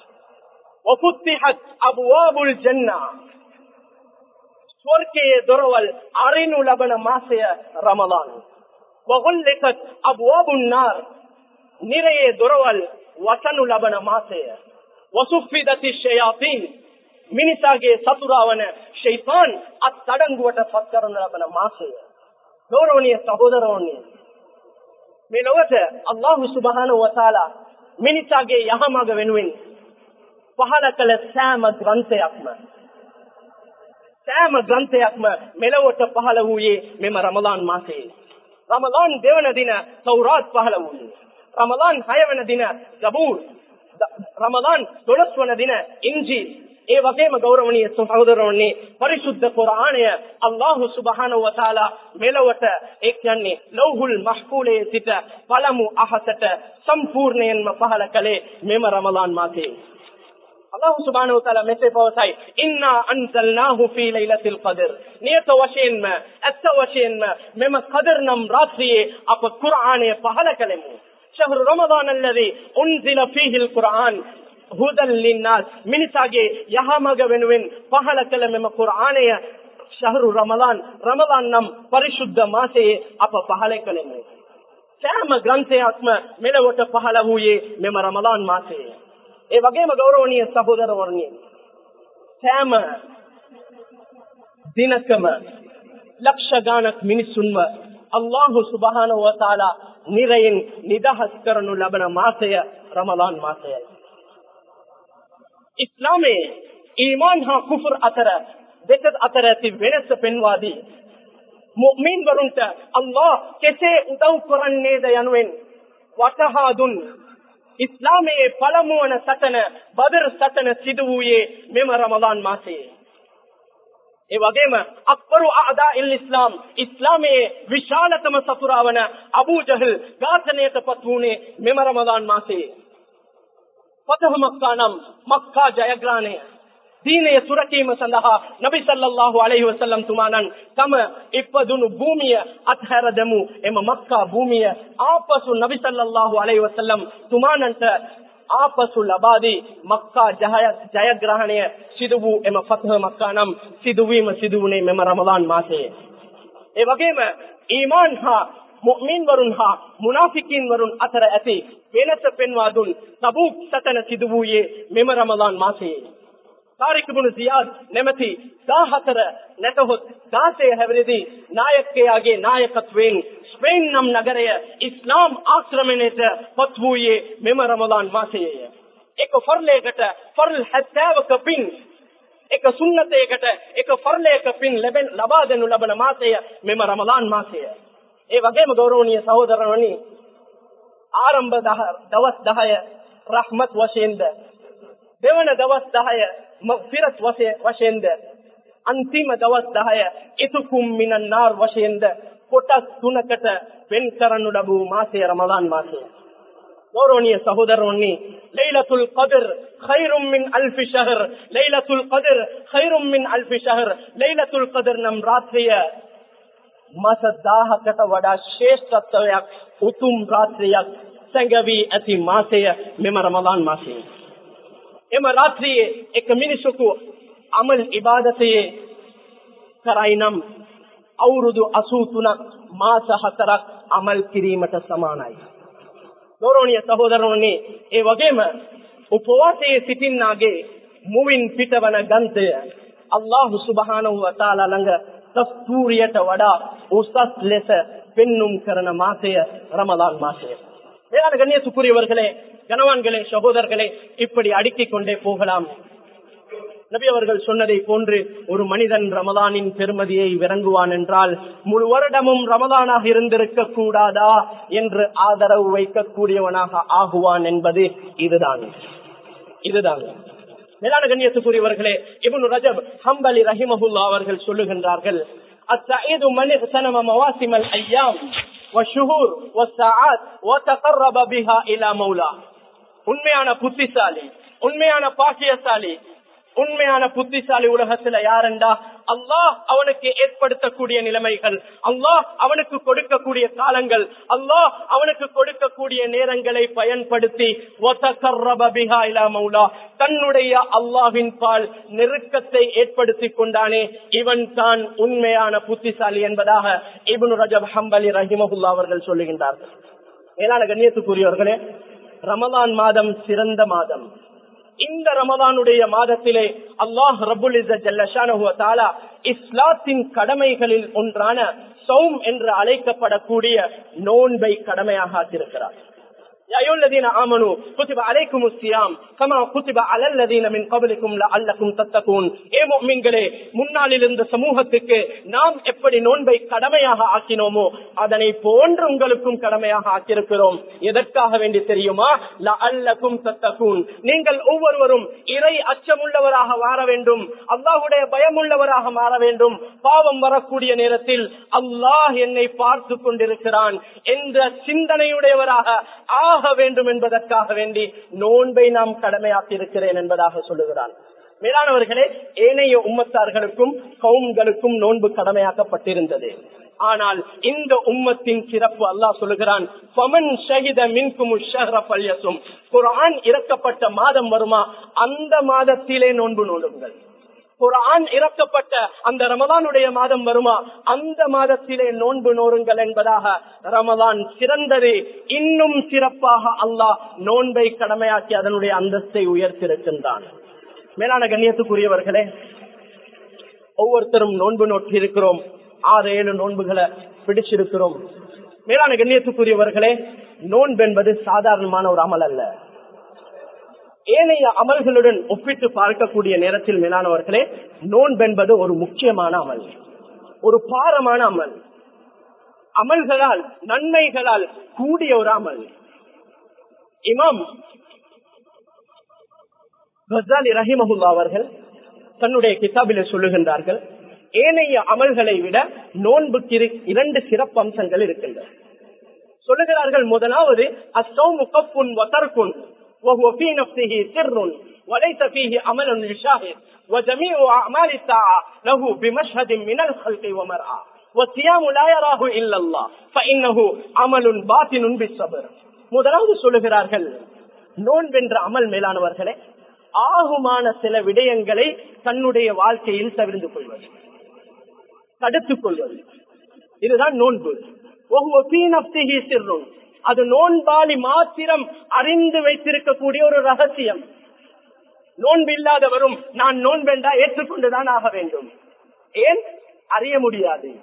அபுவாபுல் ஜன்னா ಸ್ವರ್ಗೆಯ ದೊರವಲ್ ಅರಿನು ಲಬನ ಮಾಸೆಯ ರಮಲಾನ್ ವಗೊಲ್ಲಿಕತ್ ಅಬ್ವಾಬುನ್ನಾರ್ ನಿರೆಯ ದೊರವಲ್ ವಸನು ಲಬನ ಮಾಸೆಯ ವಸುಫಿದತಿ ಶಯಾತೀನ್ ಮಿನಿಸಾಗೆ ಸತುರಾವನ ಶೈತಾನ್ ಅತ್ತಡಂಗುವಟ ಪತ್ತರನ ಲಬನ ಮಾಸೆಯ ಗೌರವನೀಯ ಸಹೋದರವನ್ನೇ ಮೇಲವಟ ಅಲ್ಲಾಹು ಸುಬಹಾನ ವತಾಲ ಮಿನಿಸಾಗೆ ಯಹಮಗವೆನುವಿನ್ පහල කළ සෑම ග්‍රන්ථයක්ම සෑම ග්‍රන්ථයක්ම මෙලොවට පහළ වූයේ මෙම රමලාන් මාසයේ. රමලාන් දෙවන දින සෞරාත් පහළ වූයේ. රමලාන් හයවන දින ගබූර් රමලාන් දොළස් වන දින ඉංජි ඒ වගේම ගෞරවනීය සහෝදරවන්නේ පරිශුද්ධ කුරාණය අල්ලාහු සුබ්හානහු වතාලා මෙලොවට ඒ කියන්නේ ලෞහුල් මහ්ෆූලේ සිට පළමු අහසට සම්පූර්ණයෙන්ම පහළ කළේ මෙම රමලාන් මාසයේ. අල්ලාහ් සුබ්හානහු වතාලා මෙසේ පවසයි ඉන්නා අන්සල්නාහු ෆී ලෛලතිල් ඛදර් නියත වශයෙන්ම ඇත්ත වශයෙන්ම මෙම ඛදර් නම් රාත්‍රියේ අප කුර්ආනය පහල කළෙමු شهر رمضان الذي انزل فيه القرآن هدى للناس මිනිසාගේ යහමඟ වෙනුවෙන් පහල කළ මෙම කුර්ආනය ශහරු රමලාන් රමලාන් නම් පරිශුද්ධ මාසයේ අප පහල කළෙමු සෑම ග්‍රන්ථයක්ම මෙලොවට පහල වූයේ මෙම රමලාන් මාසයේ ඒ වගේම ගෞරවනීය සහෝදරවරුනි සෑම දිනකම ලක්ෂ ගානක් මිනිසුන්ව අල්ලාහ් සුබ්හානහු වතාලා නිරයෙන් නිදහස් කරනු ලබන මාසය රමලාන් මාසයයි. ඉස්ලාමයේ ඊමාන් හා කුෆර් අතර දෙක අතර ඇති වෙනස පෙන්වා දී මුමින් වරුන්ට අල්ලාහ් කෙසේ උදව් කරන්නේද යනුවෙන් වටහා දුන් ඉස්ලාමයේ පළමුවන සටන බදර් සටන සිදු වූයේ මෙම රමදාන් මාසයේ. ඒ වගේම අක්බරු ආදා ඉල් ඉස්ලාම් ඉස්ලාමයේ විශාලතම සතුරාවන අබූ ජහල් ඝාතනයට පත් වුණේ මෙම රමදාන් මාසයේ. ෆතහ මක්කා නම් මක්කා ජයග්‍රහණය දීනය සුරකීම සඳහා නබි සල්ලල්ලාහු අලයිහි වසල්ලම් තුමාණන් තම ඉපදුණු භූමිය අත්හැර දෙමු එම මක්කා භූමිය ආපසු නබි සල්ලල්ලාහු අලයිහි වසල්ලම් තුමාණන්ට ආපසු ලබා දී මක්කා ජයග්‍රහණය සිදු වූ එම ෆතහ මක්කා නම් සිදුවීම සිදු වුණේ මෙම රමදාන් මාසයේ ඒ වගේම ඊමාන් හා මුමින් වරුන් හා මුනාෆිකින් වරුන් අතර ඇති වෙනස පෙන්වා දුන් තබූක් සතන සිදු වූයේ මෙම රමදාන් මාසයේ ತಾರಿಕ್ಬುನು ಜಿಯಾದ್ ನೆಮತಿ ದಾಹತರ ನೆಟಹೊತ್ ದಾಸೆಯ ಹೆವರಿದಿ ನಾಯಕೆಯಾಗಿ ನಾಯಕತ್ವೇನ್ ಸ್ಪೇನ್ ನಮ್ ನಗರೆಯ ಇಸ್ಲಾಂ ಆಕ್ರಮಣೆತ ಪತ್ವೂಯೆ ಮೆಮ ರಮದಾನ್ ಮಾಸೆಯ එක ෆර්ලයකට ෆර්ල් හැත්තෑවක පින් එක සුන්නතයකට එක ෆර්ලයක පින් ලැබෙන ලබා දෙනු ලබන මාසය මෙම රමලාන් මාසය. ඒ වගේම ගෞරවනීය සහෝදරවනි ආරම්භ දවස් දහය රහමත් වශයෙන්ද දෙවන දවස් දහය මග්ෆිරත් වශයෙන්ද අන්තිම දවස් දහය ඉතුකුම් මිනන්නාර් වශයෙන්ද කොටස් තුනකට වෙන් කරනු ලැබූ මාසය රමදාන් මාසය. கௌரவனிய சகோதரர் ஒன்னி லைலத்துல் கதிர் خيرும் மின் அல்ஃபி ஷஹர் லைலத்துல் கதிர் خيرும் மின் அல்ஃபி ஷஹர் லைலத்துல் கதிர் நம் ರಾತ್ರಿಯ ಮಾಸ ದಾಹಕಟ ವಡಾ ಶ್ರೇಷ್ಠತ್ವයක් උතුම් රාත්‍රියක් සැඟවී ඇති මාසය මෙම රමදාන් මාසය. එම රාත්‍රියේ එක මිනිසකු අමල් ඉබාදතයේ කරයි නම් අවුරුදු අසූතුනක් මාස හතරක් අමල් කිරීමට සමානයි. ගෞරවනීය සහෝදරවනේ ඒ වගේම උපවාසයේ සිටින්නාගේ මුවින් පිටවන ගන්තය අල්ලාහ් සුබ්හානහු වතාලා ළඟ කස්තූරියට වඩා උසස් ලෙස பெண்ணும் கரண மாசைய ரமலான் மாசைய வேளாண் கண்ணியத்துக்குரியவர்களே கணவான்களே சகோதரர்களே இப்படி அடுக்கிக் கொண்டே போகலாம் நபி அவர்கள் சொன்னதை போன்று ஒரு மனிதன் ரமதானின் பெருமதியை விளங்குவான் என்றால் முழு வருடமும் ரமதானாக இருந்திருக்க கூடாதா என்று ஆதரவு வைக்கக்கூடியவனாக ஆகுவான் என்பது இதுதான் இதுதான் மேலான கண்ணியத்துக்குரியவர்களே இவனு ரஜப் ஹம்பலி ரஹிமஹுல்லா அவர்கள் சொல்லுகின்றார்கள் السعيد من اغتنم مواسم الأيام والشهور والساعات وتقرب بها إلى مولاه உண்மையான புத்திசாலி உண்மையான பாக்கியசாலி உண்மையான புத்திசாலி உலகத்துல யாருண்டா அல்லாஹ் அவனுக்கு ஏற்படுத்தக்கூடிய நிலைமைகள் அல்லாஹ் அவனுக்கு கொடுக்கக்கூடிய காலங்கள் அல்லாஹ் அவனுக்கு கொடுக்கக்கூடிய நேரங்களை பயன்படுத்தி தன்னுடைய அல்லாவின் பால் நெருக்கத்தை ஏற்படுத்தி கொண்டானே இவன் தான் உண்மையான புத்திசாலி என்பதாக இபனு ரஜப் ஹம்பலி ரஹிமஹுல்லா அவர்கள் சொல்லுகின்றார்கள் மேலான கண்ணியத்துக்குரியவர்களே ரமதான் மாதம் சிறந்த மாதம் இந்த ரமதானுடைய மாதத்திலே அல்லாஹ் ரபுல் ஜல்லஷானு இஸ்லாத்தின் கடமைகளில் ஒன்றான சௌம் என்று அழைக்கப்படக்கூடிய நோன்பை கடமையாக ஆக்கியிருக்கிறார் يا أيها الذين آمنوا كتب عليكم الصيام كما كتب على الذين من قبلكم لعلكم تتقون ஏ முஃமின்களே முன்னாளில் இருந்த சமூகத்துக்கு நாம் எப்படி நோன்பை கடமையாக ஆக்கினோமோ அதனை போன்று உங்களுக்கும் கடமையாக ஆக்கியிருக்கிறோம் எதற்காக வேண்டி தெரியுமா லஅல்லக்கும் தத்தகூன் நீங்கள் ஒவ்வொருவரும் இறை அச்சமுள்ளவராக மாற வேண்டும் அல்லாஹ்வுடைய பயமுள்ளவராக மாற வேண்டும் பாவம் வரக்கூடிய நேரத்தில் அல்லாஹ் என்னை பார்த்து கொண்டிருக்கிறான் என்ற சிந்தனையுடையவராக ஆக வேண்டும் என்பதற்காக வேண்டி நோன்பை நாம் கடமையாக்கி இருக்கிறேன் என்பதாக சொல்லுகிறான் மேலானவர்களே ஏனைய உம்மத்தார்களுக்கும் கவும்களுக்கும் நோன்பு கடமையாக்கப்பட்டிருந்தது ஆனால் இந்த உம்மத்தின் சிறப்பு அல்லாஹ் சொல்லுகிறான் குரான் இறக்கப்பட்ட மாதம் வருமா அந்த மாதத்திலே நோன்பு நோடுங்கள் குரான் இறக்கப்பட்ட அந்த ரமதானுடைய மாதம் வருமா அந்த மாதத்திலே நோன்பு நோருங்கள் என்பதாக ரமதான் சிறந்தது இன்னும் சிறப்பாக அல்லாஹ் நோன்பை கடமையாக்கி அதனுடைய அந்தஸ்தை உயர்த்திருக்கின்றான் மேலான கண்ணியத்துக்குரியவர்களே ஒவ்வொருத்தரும் நோன்பு நோக்கி இருக்கிறோம் ஆறு ஏழு நோன்புகளை பிடிச்சிருக்கிறோம் மேலான கண்ணியத்துக்குரியவர்களே நோன்பு என்பது சாதாரணமான ஒரு அமல் அல்ல ஏனைய அமல்களுடன் ஒப்பிட்டு பார்க்கக்கூடிய நேரத்தில் மேலானவர்களே நோன்பு என்பது ஒரு முக்கியமான அமல் ஒரு பாரமான அமல் அமல்களால் நன்மைகளால் கூடிய ஒரு அமல் இமாம் கசாலி ரஹிமஹுல்லா அவர்கள் தன்னுடைய கிதாபில சொல்லுகின்றார்கள் ஏனைய அமல்களை விட நோன்புக்கு இரண்டு சிறப்பு அம்சங்கள் இருக்கின்றன சொல்லுகிறார்கள் முதலாவது அசௌமு கப்புன் வதர்குன் وهو في نفسه سر وليس فيه عمل للشاهد وجميع أعمال الساعة له بمشهد من الخلق ومرأة والصيام لا يراه إلا الله فإنه عمل باطن بالصبر முதலாவது சொல்லுகிறார்கள் நோன்பென்ற அமல் மேலானவர்களே ஆகுமான சில விடயங்களை தன்னுடைய வாழ்க்கையில் தவிர்த்து கொள்வது தடுத்துக் கொள்வது இதுதான் நோன்பு அது நோன்பாளி மாத்திரம் அறிந்து வைத்திருக்கக்கூடிய ஒரு ரகசியம் நோன்பு இல்லாதவரும் நான் நோன்பென்றா ஏற்றுக்கொண்டுதான் ஆக வேண்டும் ஏன் அறிய முடியாது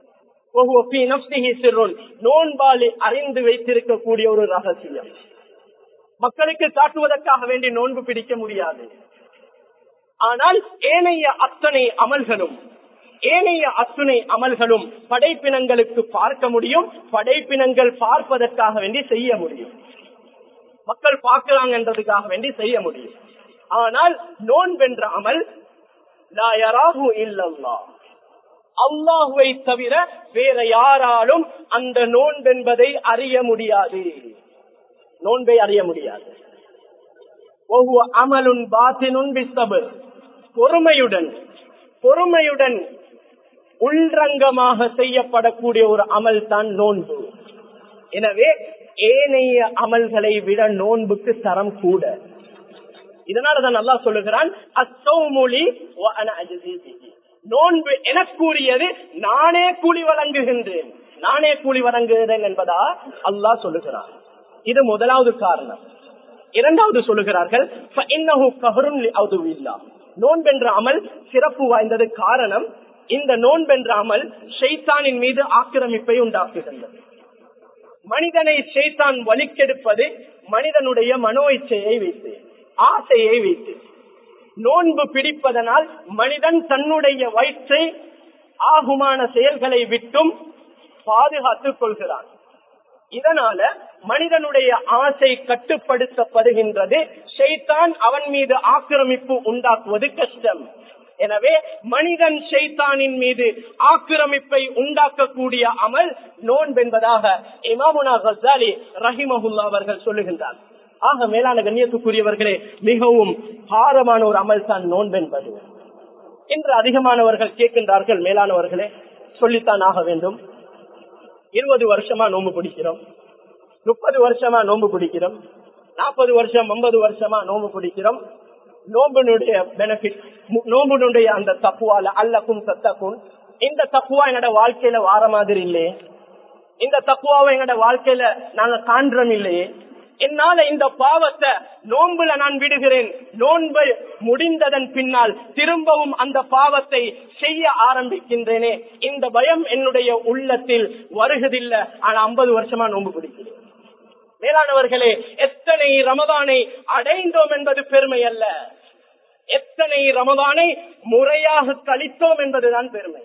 நோன்பாளி அறிந்து வைத்திருக்கக்கூடிய ஒரு ரகசியம் மக்களுக்கு காட்டுவதற்காக வேண்டி நோன்பு பிடிக்க முடியாது ஆனால் ஏனைய அத்தனை அமல்களும் ஏனைய அத்துணை அமல்களும் படைப்பினங்களுக்கு பார்க்க முடியும் படைப்பினங்கள் பார்ப்பதற்காக வேண்டி செய்ய முடியும் மக்கள் பார்க்கிறாங்க என்றதுக்காக வேண்டி செய்ய முடியும் ஆனால் நோன்பென்ற அமல் யாராகும் இல்லல்லா அல்லாஹுவை தவிர வேற யாராலும் அந்த நோன்பென்பதை அறிய முடியாது நோன்பை அறிய முடியாது ஒவ்வொரு அமலுன் பாத்தினுன் பிஸ்தபர் பொறுமையுடன் பொறுமையுடன் உள்ரங்கமாக செய்யப்படக்கூடிய ஒரு அமல் தான் நோன்பு எனவே ஏனைய அமல்களை விட நோன்புக்கு தரம் கூட இதனாலதான் நல்லா சொல்லுகிறான் அசௌமொழி நோன்பு எனக்குரியது நானே கூலி வழங்குகின்றேன் நானே கூலி வழங்குகிறேன் என்பதா அல்லாஹ் சொல்லுகிறான் இது முதலாவது காரணம் இரண்டாவது சொல்லுகிறார்கள் நோன்பென்ற அமல் சிறப்பு வாய்ந்தது காரணம் இந்த நோன்பென்ற அமல் ஷெய்தானின் மீது ஆக்கிரமிப்பை உண்டாக்குகின்றது மனிதனை ஷெய்தான் வலிக்கெடுப்பது மனிதனுடைய மனோ இச்சையை வைத்து ஆசையை வைத்து நோன்பு பிடிப்பதனால் மனிதன் தன்னுடைய வயிற்றை ஆகுமான செயல்களை விட்டும் பாதுகாத்துக் கொள்கிறான் இதனால மனிதனுடைய ஆசை கட்டுப்படுத்தப்படுகின்றது ஷெய்தான் அவன் மீது ஆக்கிரமிப்பு உண்டாக்குவது கஷ்டம் எனவே மனிதன் ஷெய்தானின் மீது ஆக்கிரமிப்பை உண்டாக்கக்கூடிய அமல் நோன்பென்பதாக இமாமுனா ஹசாலி ரஹிமஹுல்லா அவர்கள் சொல்லுகின்றார் ஆக மேலான கண்ணியத்துக்குரியவர்களே மிகவும் பாரமான ஒரு அமல் தான் நோன்பென்பது இன்று அதிகமானவர்கள் கேட்கின்றார்கள் மேலானவர்களே சொல்லித்தான் ஆக வேண்டும் இருபது வருஷமா நோம்பு பிடிக்கிறோம் முப்பது வருஷமா நோம்பு பிடிக்கிறோம் நாற்பது வருஷம் ஐம்பது வருஷமா நோம்பு பிடிக்கிறோம் நோம்பினுடைய பெனிஃபிட் நோம்பினுடைய அந்த தப்புவால அல்லக்கும் சத்தக்கும் இந்த தப்புவா என்னோட வாழ்க்கையில வார மாதிரி இல்லையே இந்த தப்புவாவை எங்களோட வாழ்க்கையில நாங்க காண்றோம் இல்லையே என்னால இந்த பாவத்தை நோன்புல நான் விடுகிறேன் நோன்பு முடிந்ததன் பின்னால் திரும்பவும் அந்த பாவத்தை செய்ய ஆரம்பிக்கின்றேனே இந்த பயம் என்னுடைய உள்ளத்தில் வருவதில்லை ஆனா ஐம்பது வருஷமா நோன்பு பிடிக்கிறேன் மேலானவர்களே எத்தனை ரமதானை அடைந்தோம் என்பது பெருமை அல்ல எத்தனை ரமதானை முறையாக கழித்தோம் என்பதுதான் பெருமை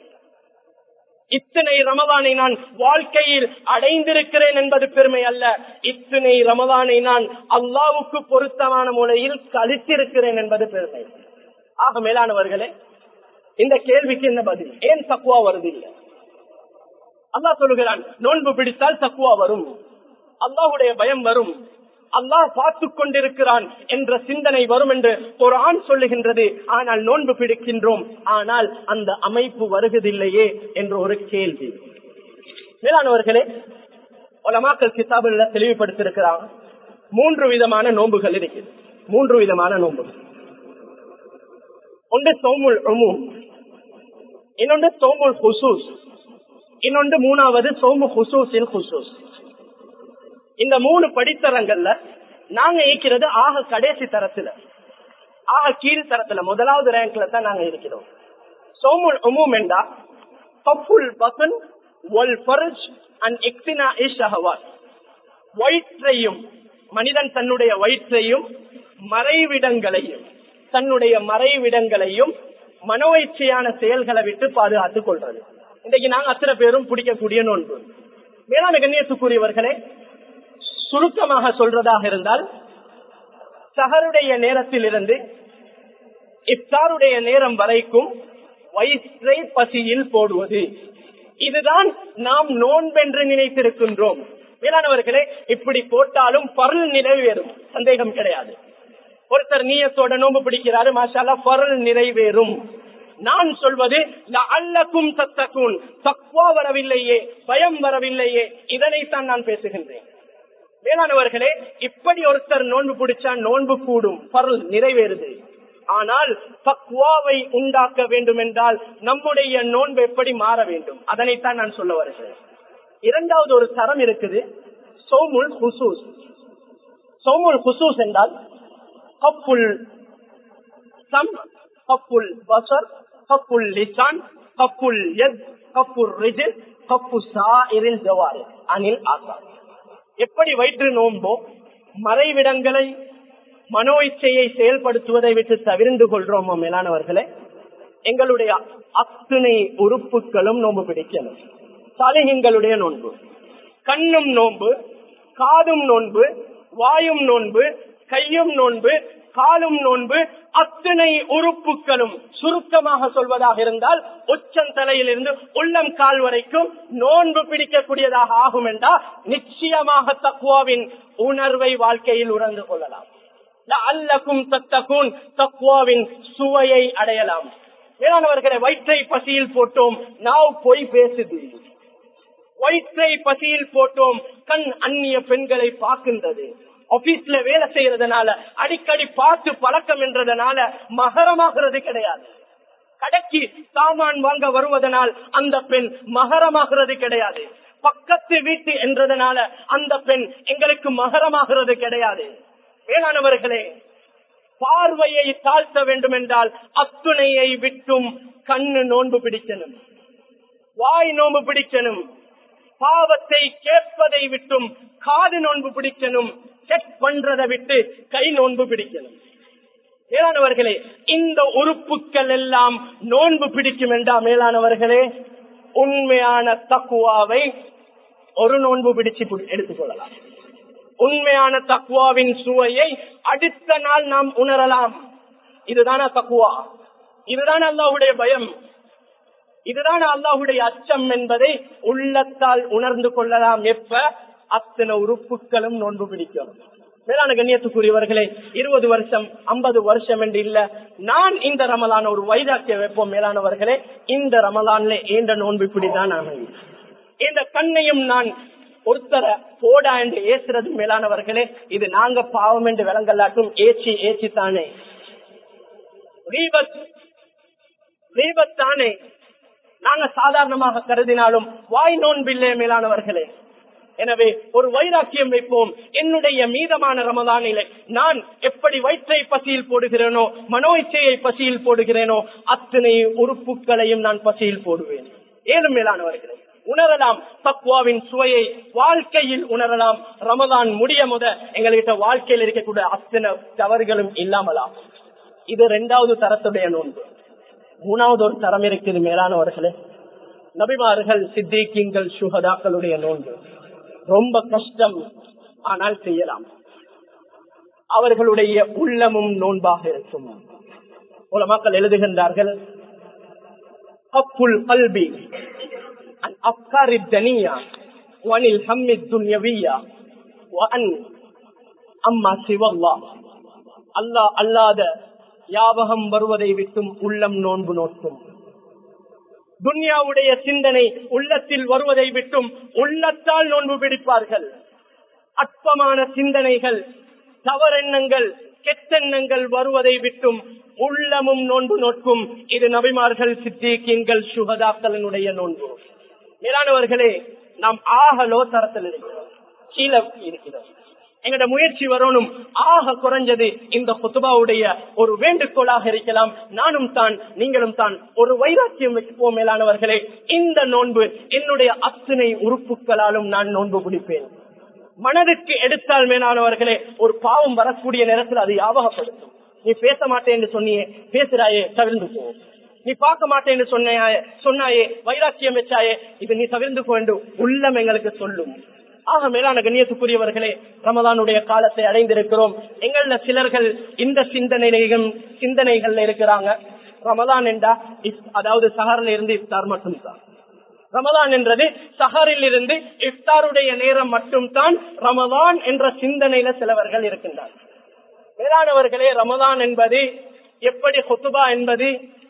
இத்தனை ரமதானை நான் வாழ்க்கையில் அடைந்திருக்கிறேன் என்பது பெருமை அல்ல இத்தனை ரமதானை நான் அல்லாவுக்கு பொருத்தமான முறையில் கழித்திருக்கிறேன் என்பது பெருமை ஆக மேலானவர்களே இந்த கேள்விக்கு என்ன பதில் ஏன் தக்குவா வருது இல்லை அல்லாஹ் சொல்லுகிறான் நோன்பு பிடித்தால் தக்குவா வரும் அல்லாஹுடைய பயம் வரும் அல்லாஹ் பார்த்து கொண்டிருக்கிறான் என்ற சிந்தனை வரும் என்று ஒரு ஆண் சொல்லுகின்றது ஆனால் நோன்பு பிடிக்கின்றோம் ஆனால் அந்த அமைப்பு வருவதில்லையே என்ற ஒரு கேள்வி மேலானவர்களே உலமாக்கல் கிதாபில் தெளிவுபடுத்திருக்கிறான் மூன்று விதமான நோன்புகள் இருக்குது மூன்று விதமான நோன்புகள் ஒன்று சோமுல் இன்னொன்று சோமுல் ஹுசூஸ் இன்னொன்று மூணாவது சோமு ஹுசூஸின் ஹுசூஸ் இந்த மூணு படித்தரங்கள்ல நாங்க இருக்கிறது ஆக கடைசி தரத்துல ஆக கீழ் தரத்துல முதலாவது ரேங்க்ல தான் நாங்க இருக்கிறோம் சோமுல் உமூம் என்றா பப்புல் பசன் ஒல் ஃபர்ஜ் அண்ட் எக்ஸினா இஷஹவாத் வயிற்றையும் மனிதன் தன்னுடைய வயிற்றையும் மறைவிடங்களையும் தன்னுடைய மறைவிடங்களையும் மனோயிச்சையான செயல்களை விட்டு பாதுகாத்துக் கொள்றது இன்றைக்கு நாங்க அத்தனை பேரும் பிடிக்கக்கூடிய நோன்பு மேலான கண்ணியத்துக்குரியவர்களே சுருக்கமாக சொல்றதாக இருந்தால் சகருடைய நேரத்தில் இருந்து இப்தாருடைய நேரம் வரைக்கும் வயிற்றை பசியில் போடுவது இதுதான் நாம் நோன்பென்று நினைத்திருக்கின்றோம் மேலானவர்களே இப்படி போட்டாலும் பருள் நிறைவேறும் சந்தேகம் கிடையாது ஒருத்தர் நீயத்தோட நோம்பு பிடிக்கிறாரு மாஷாலா பருள் நிறைவேறும் நான் சொல்வது அல்லக்கும் தத்தக்கும் தக்குவா வரவில்லையே பயம் வரவில்லையே இதனைத்தான் நான் பேசுகின்றேன் மேலானவர்களே இப்படி ஒருத்தர் நோன்பு பிடிச்சா நோன்பு கூடும் பருள் நிறைவேறுது ஆனால் பக்வாவை உண்டாக்க வேண்டும் என்றால் நம்முடைய நோன்பு எப்படி மாற வேண்டும் அதனைத்தான் நான் சொல்ல வருகிறேன் இரண்டாவது ஒரு தரம் இருக்குது சோமுல் ஹுசூஸ் சோமுல் ஹுசூஸ் என்றால் கப்புல் சம் கப்புல் பசர் கப்புல் லிசான் கப்புல் எத் கப்புல் ரிஜில் கப்பு சாயிரில் ஜவாரி அனில் ஆசா எப்படி வயிற்று நோன்போ மறைவிடங்களை மனோ இச்சையை செயல்படுத்துவதை விட்டு தவிர்ந்து கொள்றோமோ மேலானவர்களே எங்களுடைய அத்தனை உறுப்புகளும் நோன்பு பிடிக்கணும் சாலிகங்களுடைய நோன்பு கண்ணும் நோன்பு காதும் நோன்பு வாயும் நோன்பு கையும் நோன்பு காலும் நோன்பு அத்தனை உறுப்புகளும் சுருக்கமாக சொல்வதாக இருந்தால் உச்சம் தலையிலிருந்து உள்ளம் கால் வரைக்கும் நோன்பு பிடிக்கக்கூடியதாக ஆகும் என்றால் நிச்சயமாக தக்குவாவின் உணர்வை வாழ்க்கையில் உணர்ந்து கொள்ளலாம் அல்லக்கும் தத்தகும் தக்குவாவின் சுவையை அடையலாம் வேளாண்வர்களை வயிற்றை பசியில் போட்டோம் நாவ் பொய் பேசுது வயிற்றை பசியில் போட்டோம் கண் அந்நிய பெண்களை பார்க்கின்றது ஆபீஸ்ல வேலை செய்யறதுனால அடிக்கடி பார்த்து பழக்கம் என்றதுனால மகரமாகிறது கிடையாது கடைக்கு சாமான் வாங்க வருவதனால் அந்த பெண் மகரமாகிறது கிடையாது பக்கத்து வீட்டு என்றதுனால அந்த பெண் எங்களுக்கு மகரமாகிறது கிடையாது வேளாணவர்களே பார்வையை தாழ்த்த வேண்டும் என்றால் அத்துணையை விட்டும் கண்ணு நோன்பு பிடிக்கணும் வாய் நோன்பு பிடிக்கணும் பாவத்தை கேட்பதை விட்டும் காது நோன்பு பிடிக்கணும் செக் பண்றதை விட்டு கை நோன்பு பிடிக்கணும் மேலானவர்களே இந்த உறுப்புகள் எல்லாம் நோன்பு பிடிக்கும் என்றா மேலானவர்களே உண்மையான தக்குவாவை ஒரு நோன்பு பிடிச்சு எடுத்துக்கொள்ளலாம் உண்மையான தக்குவாவின் சுவையை அடுத்த நாள் நாம் உணரலாம் இதுதான தக்குவா இதுதான் அல்லாஹுடைய பயம் இதுதான் அல்லாஹுடைய அச்சம் என்பதை உள்ளத்தால் உணர்ந்து கொள்ளலாம் எப்ப அத்தனை உறுப்புகளும் நோன்பு பிடிக்கும் மேலான கண்ணியத்துக்குரியவர்களே இருபது வருஷம் ஐம்பது வருஷம் என்று இல்ல நான் இந்த ரமலான் ஒரு வைராக்கிய வைப்போம் மேலானவர்களே இந்த ரமலான்ல ஏண்ட நோன்பு இப்படிதான் ஆகும் இந்த கண்ணையும் நான் ஒருத்தர போடா என்று ஏசுறது மேலானவர்களே இது நாங்க பாவம் என்று விளங்கலாட்டும் ஏச்சி ஏச்சி தானே தானே நாங்க சாதாரணமாக கருதினாலும் வாய் நோன்பில்லே மேலானவர்களே எனவே ஒரு வைராக்கியம் வைப்போம் என்னுடைய மீதமான ரமதானிலே நான் எப்படி வயிற்றை பசியில் போடுகிறேனோ மனோ இச்சையை பசியில் போடுகிறேனோ அத்தனை உறுப்புகளையும் நான் பசியில் போடுவேன் ஏழும் மேலானவர்களே உணரலாம் தக்குவாவின் சுவையை வாழ்க்கையில் உணரலாம் ரமதான் முடிய முத எங்கள்கிட்ட வாழ்க்கையில் இருக்கக்கூடிய அத்தனை தவறுகளும் இல்லாமலாம் இது இரண்டாவது தரத்துடைய நோன்பு மூணாவது ஒரு தரம் இருக்குது மேலானவர்களே நபிமார்கள் சித்திகிங்கள் சுகதாக்களுடைய நோன்பு ரொம்ப கஷ்டம் ஆனால் செய்யலாம் அவர்களுடைய உள்ளமும் நோன்பாக இருக்கும் மக்கள் எழுதுகின்றார்கள் அப்புல் கல்வி عن أفكار الدنيا وعن الهم الدنيوية وعن أما سوى الله الله அல்லாத யாபகம் வருவதை விட்டும் உள்ளம் நோன்பு நோக்கும் துன்யாவுடைய சிந்தனை உள்ளத்தில் வருவதை விட்டும் உள்ளத்தால் நோன்பு பிடிப்பார்கள் அற்பமான சிந்தனைகள் தவறெண்ணங்கள் கெட்டெண்ணங்கள் வருவதை விட்டும் உள்ளமும் நோன்பு நோக்கும் இது நபிமார்கள் சித்திகீன்கள் சுகதாக்களினுடைய நோன்பு மேலானவர்களே நாம் ஆகலோ தரத்தில் இருக்கிறோம் கீழே இருக்கிறோம் எங்கட முயற்சி வரணும் ஆக குறைஞ்சது இந்த குத்துபாவுடைய ஒரு வேண்டுகோளாக இருக்கலாம் நானும் தான் நீங்களும் தான் ஒரு வைராக்கியம் வைப்போம் மேலானவர்களே இந்த நோன்பு என்னுடைய அத்தனை உறுப்புகளாலும் நான் நோன்பு பிடிப்பேன் மனதுக்கு எடுத்தால் மேலானவர்களே ஒரு பாவம் வரக்கூடிய நேரத்தில் அது ஞாபகப்படுத்தும் நீ பேச மாட்டேன்னு சொன்னியே பேசுறாயே தவிர்ந்து போ நீ பார்க்க மாட்டேன்னு சொன்னாயே சொன்னாயே வைராக்கியம் வச்சாயே இது நீ தவிர்ந்து வேண்டும் உள்ளம் எங்களுக்கு சொல்லும் ஆக மேலான கண்ணியத்துக்குரியவர்களே ரமதானுடைய காலத்தை அடைந்திருக்கிறோம் எங்கள சிலர்கள் இந்த சிந்தனைகள் சிந்தனைகள்ல இருக்கிறாங்க ரமதான் என்றா அதாவது சஹர்ல இருந்து இஃப்தார் மட்டும்தான் ரமதான் என்றது சஹரில் இருந்து இஃப்தாருடைய நேரம் மட்டும்தான் ரமதான் என்ற சிந்தனையில சிலவர்கள் இருக்கின்றார் மேலானவர்களே ரமதான் என்பது எப்படி ஹொத்துபா என்பது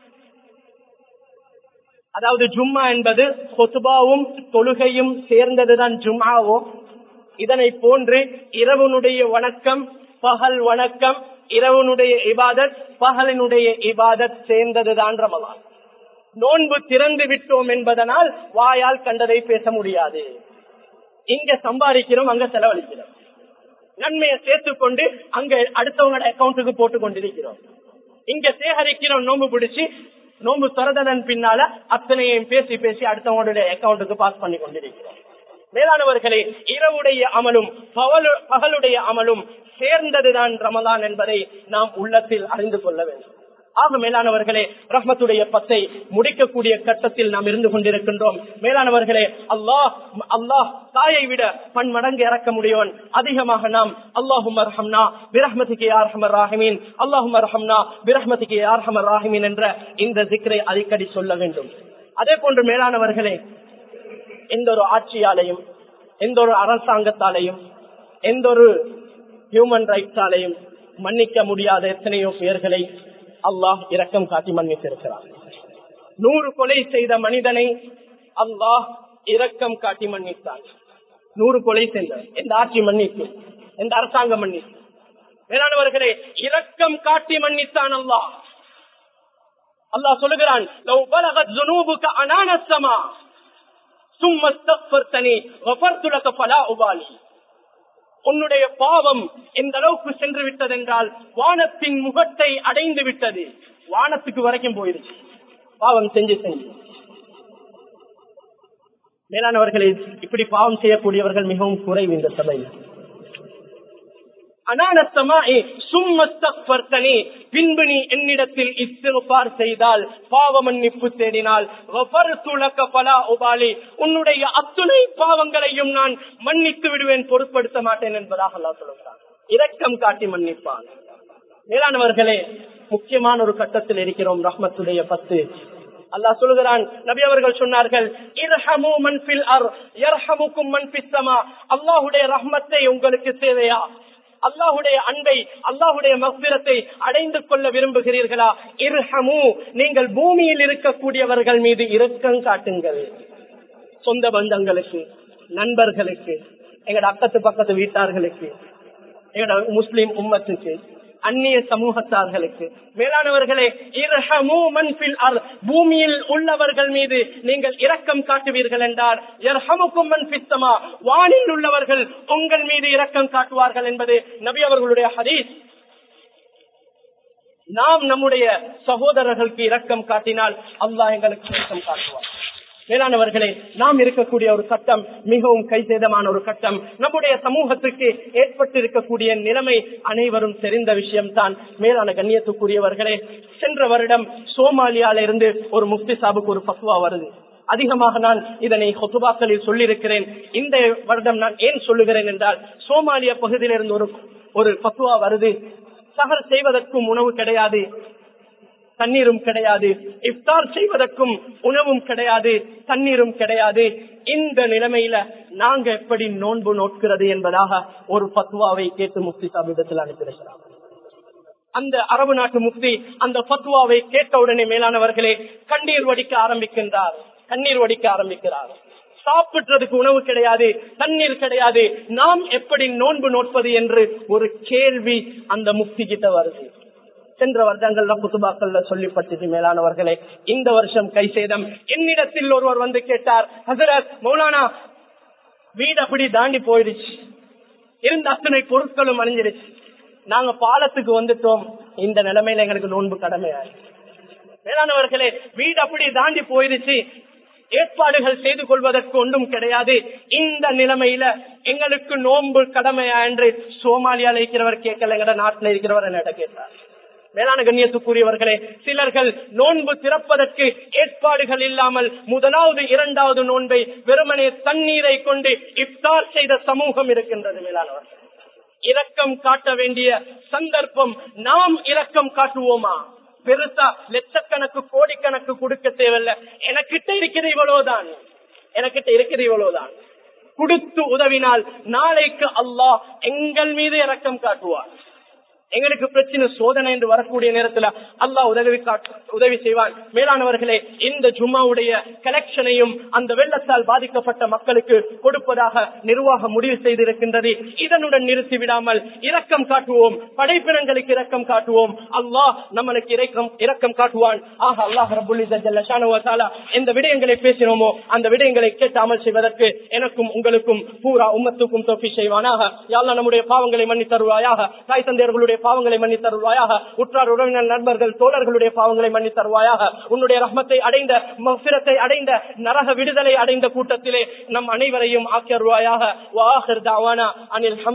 அதாவது ஜும்மா என்பது ஹொத்துபாவும் தொழுகையும் சேர்ந்ததுதான் ஜும்மாவோ இதனை போன்று இரவனுடைய வணக்கம் பகல் வணக்கம் இரவனுடைய இபாதத் பகலினுடைய இபாதத் சேர்ந்ததுதான் ரமலான் நோன்பு திறந்து விட்டோம் என்பதனால் வாயால் கண்டதை பேச முடியாது இங்க சம்பாதிக்கிறோம் அங்க செலவழிக்கிறோம் நன்மையை சேர்த்து கொண்டு அங்க அடுத்தவங்களோட அக்கௌண்ட்டுக்கு போட்டு கொண்டிருக்கிறோம் இங்க சேகரிக்கிறோம் நோம்பு பிடிச்சி நோம்பு திறந்ததன் பின்னால அத்தனையும் பேசி பேசி அடுத்தவங்களுடைய அக்கௌண்ட்டுக்கு பாஸ் பண்ணி கொண்டிருக்கிறோம் மேலானவர்களே இரவுடைய அமலும் பகலுடைய அமலும் சேர்ந்ததுதான் ரமதான் என்பதை நாம் உள்ளத்தில் அறிந்து கொள்ள வேண்டும் ஆக மேலானவர்களே ரஹ்மத்துடைய பத்தை முடிக்கக்கூடிய கட்டத்தில் நாம் இருந்து கொண்டிருக்கின்றோம் மேலானவர்களே அல்லாஹ் அல்லாஹ் தாயை விட பன்மடங்கு இறக்க முடியவன் அதிகமாக நாம் அல்லாஹும் அரஹம்னா பிரஹ்மதிக்கு யார்ஹமர் ராஹிமீன் அல்லாஹும் அரஹம்னா பிரஹ்மதிக்கு யார்ஹமர் ராஹிமீன் என்ற இந்த சிக்கரை அடிக்கடி சொல்ல வேண்டும் அதே போன்று மேலானவர்களே எந்த ஒரு ஆட்சியாலையும் எந்த ஒரு அரசாங்கத்தாலையும் எந்த ஒரு ஹியூமன் ரைட்ஸாலையும் மன்னிக்க முடியாத எத்தனையோ பேர்களை அல்லாஹ் இரக்கம் காட்டி மன்னித்திருக்கிறார் நூறு கொலை செய்த மனிதனை அல்லாஹ் இரக்கம் காட்டி மன்னித்தான் நூறு கொலை செய்த எந்த ஆட்சி மன்னிப்பு எந்த அரசாங்கம் மன்னிப்பு வேளாண்வர்களே இரக்கம் காட்டி மன்னித்தான் அல்லாஹ் அல்லாஹ் சொல்லுகிறான் "லவ் பலகத் ذنوبك عنان السماء ثم استغفرتني غفرت لك فلا أبالي." உன்னுடைய பாவம் எந்த அளவுக்கு சென்று விட்டதென்றால் வானத்தின் முகத்தை அடைந்து விட்டது வானத்துக்கு வரைக்கும் போயிருச்சு பாவம் செஞ்சு செஞ்சு மேலானவர்களே இப்படி பாவம் செய்யக்கூடியவர்கள் மிகவும் குறைவு இந்த சபையில் அனானஸ்தமாய் சும்மஸ்தக்பர்த்தனி பின்பு நீ என்னிடத்தில் இஸ்திருபார் செய்தால் பாவ மன்னிப்பு தேடினால் வஃபர்துலக ஃபலா உபாலி உன்னுடைய அத்துணை பாவங்களையும் நான் மன்னித்து விடுவேன் பொருட்படுத்த மாட்டேன் என்பதாக அல்லாஹ் சொல்லுகிறான் இரக்கம் காட்டி மன்னிப்பான் மேலானவர்களே முக்கியமான ஒரு கட்டத்தில் இருக்கிறோம் ரஹ்மத்துடைய பத்து அல்லாஹ் சொல்லுகிறான் நபி அவர்கள் சொன்னார்கள் இர்ஹமு மன் ஃபில் அர் யர்ஹமுக்கும் மன் ஃபிஸ் ஸமா அல்லாஹ்வுடைய ரஹ்மத்தை உங்களுக்கு தேவையா அல்லாஹுடைய அன்பை அல்லாஹுடைய மக்பிரத்தை அடைந்து கொள்ள விரும்புகிறீர்களா இர்ஹமு நீங்கள் பூமியில் இருக்கக்கூடியவர்கள் மீது இரக்கம் காட்டுங்கள் சொந்த பந்தங்களுக்கு நண்பர்களுக்கு எங்கட அக்கத்து பக்கத்து வீட்டார்களுக்கு எங்கட முஸ்லிம் உம்மத்துக்கு அந்நிய சமூகத்தார்களுக்கு மேலானவர்களே இரஹமு மன் ஃபில் அர் பூமியில் உள்ளவர்கள் மீது நீங்கள் இரக்கம் காட்டுவீர்கள் என்றால் இரஹமுக்கும் மன் ஃபிஸ்ஸமா வானில் உள்ளவர்கள் உங்கள் மீது இரக்கம் காட்டுவார்கள் என்பது நபி அவர்களுடைய ஹதீஸ் நாம் நம்முடைய சகோதரர்களுக்கு இரக்கம் காட்டினால் அல்லாஹ் எங்களுக்கு இரக்கம் காட்டுவார் மேலானவர்களே நாம் இருக்கக்கூடிய ஒரு கட்டம் மிகவும் கைசேதமான ஒரு கட்டம் நம்முடைய சமூகத்துக்கு ஏற்பட்டிருக்கக்கூடிய நிலைமை அனைவரும் தெரிந்த விஷயம்தான் மேலான கண்ணியத்துக்குரியவர்களே சென்ற வருடம் சோமாலியால இருந்து ஒரு முஃப்தி சாபுக்கு ஒரு பக்குவா வருது அதிகமாக நான் இதனை கொத்துபாக்களில் சொல்லியிருக்கிறேன் இந்த வருடம் நான் ஏன் சொல்லுகிறேன் என்றால் சோமாலிய பகுதியிலிருந்து ஒரு ஒரு பக்குவா வருது சகர் செய்வதற்கும் உணவு கிடையாது தண்ணீரும் கிடையாது இஃப்தார் செய்வதற்கும் உணவும் கிடையாது தண்ணீரும் கிடையாது இந்த நிலைமையில நாங்க எப்படி நோன்பு நோட்கிறது என்பதாக ஒரு பத்வாவை கேட்டு முஃப்தி சாபிடத்தில் அனுப்பியிருக்கிறார் அந்த அரபு நாட்டு முஃப்தி அந்த பத்வாவை கேட்டவுடனே மேலானவர்களே கண்ணீர் வடிக்க ஆரம்பிக்கின்றார் கண்ணீர் வடிக்க ஆரம்பிக்கிறார் சாப்பிடுறதுக்கு உணவு கிடையாது தண்ணீர் கிடையாது நாம் எப்படி நோன்பு நோட்பது என்று ஒரு கேள்வி அந்த முக்தி கிட்ட வருது சென்ற வருடங்கள்ல குத்துபாக்கள்ல சொல்லிப்பட்டது மேலானவர்களே இந்த வருஷம் கை சேதம் என்னிடத்தில் ஒருவர் வந்து கேட்டார் ஹசரத் மௌலானா வீடு அப்படி தாண்டி போயிடுச்சு இருந்த அத்தனை பொருட்களும் அணிஞ்சிருச்சு நாங்க பாலத்துக்கு வந்துட்டோம் இந்த நிலைமையில எங்களுக்கு நோன்பு கடமையா மேலானவர்களே வீடு அப்படி தாண்டி போயிருச்சு ஏற்பாடுகள் செய்து கொள்வதற்கு ஒன்றும் கிடையாது இந்த நிலைமையில எங்களுக்கு நோன்பு கடமையா என்று சோமாலியால இருக்கிறவர் கேட்கல எங்கட நாட்டுல இருக்கிறவர் என்னிட கேட்டார் மேலான கண்ணியத்துக்குரியவர்களே சிலர்கள் நோன்பு திறப்பதற்கு ஏற்பாடுகள் இல்லாமல் முதலாவது இரண்டாவது நோன்பை வெறுமனே தண்ணீரை கொண்டு இப்தார் செய்த சமூகம் இருக்கின்றது மேலானவர்கள் இரக்கம் காட்ட வேண்டிய சந்தர்ப்பம் நாம் இரக்கம் காட்டுவோமா பெருசா லட்சக்கணக்கு கோடிக்கணக்கு கொடுக்க தேவையில்ல எனக்கிட்ட இருக்கிற இவ்வளவுதான் எனக்கிட்ட இருக்கிற இவ்வளவுதான் கொடுத்து உதவினால் நாளைக்கு அல்லாஹ் எங்கள் மீது இரக்கம் காட்டுவார் எங்களுக்கு பிரச்சனை சோதனை என்று வரக்கூடிய நேரத்துல அல்லாஹ் உதவி உதவி செய்வான் மேலானவர்களே இந்த ஜும்மாவுடைய கலெக்ஷனையும் அந்த வெள்ளத்தால் பாதிக்கப்பட்ட மக்களுக்கு கொடுப்பதாக நிர்வாகம் முடிவு செய்திருக்கின்றது இதனுடன் நிறுத்தி விடாமல் இரக்கம் காட்டுவோம் படைப்பினங்களுக்கு இரக்கம் காட்டுவோம் அல்லாஹ் நம்மளுக்கு இரக்கம் இரக்கம் காட்டுவான் ஆக அல்லாஹ் ரபுல்லா எந்த விடயங்களை பேசினோமோ அந்த விடயங்களை கேட்டு அமல் செய்வதற்கு எனக்கும் உங்களுக்கும் பூரா உம்மத்துக்கும் தொப்பி செய்வானாக யாழ்லா நம்முடைய பாவங்களை மன்னி தருவாயாக தாய் தந்தையர்களுடைய பாவங்களை மன்னி தருவாயாக உற்றார் உறவினர் நண்பர்கள் தோழர்களுடைய பாவங்களை மன்னி தருவாயாக உன்னுடைய ரஹ்மத்தை அடைந்த மஃபிரத்தை அடைந்த நரக விடுதலை அடைந்த கூட்டத்திலே நம் அனைவரையும் ஆக்கியருவாயாக வாஹிர் தாவானா அனில்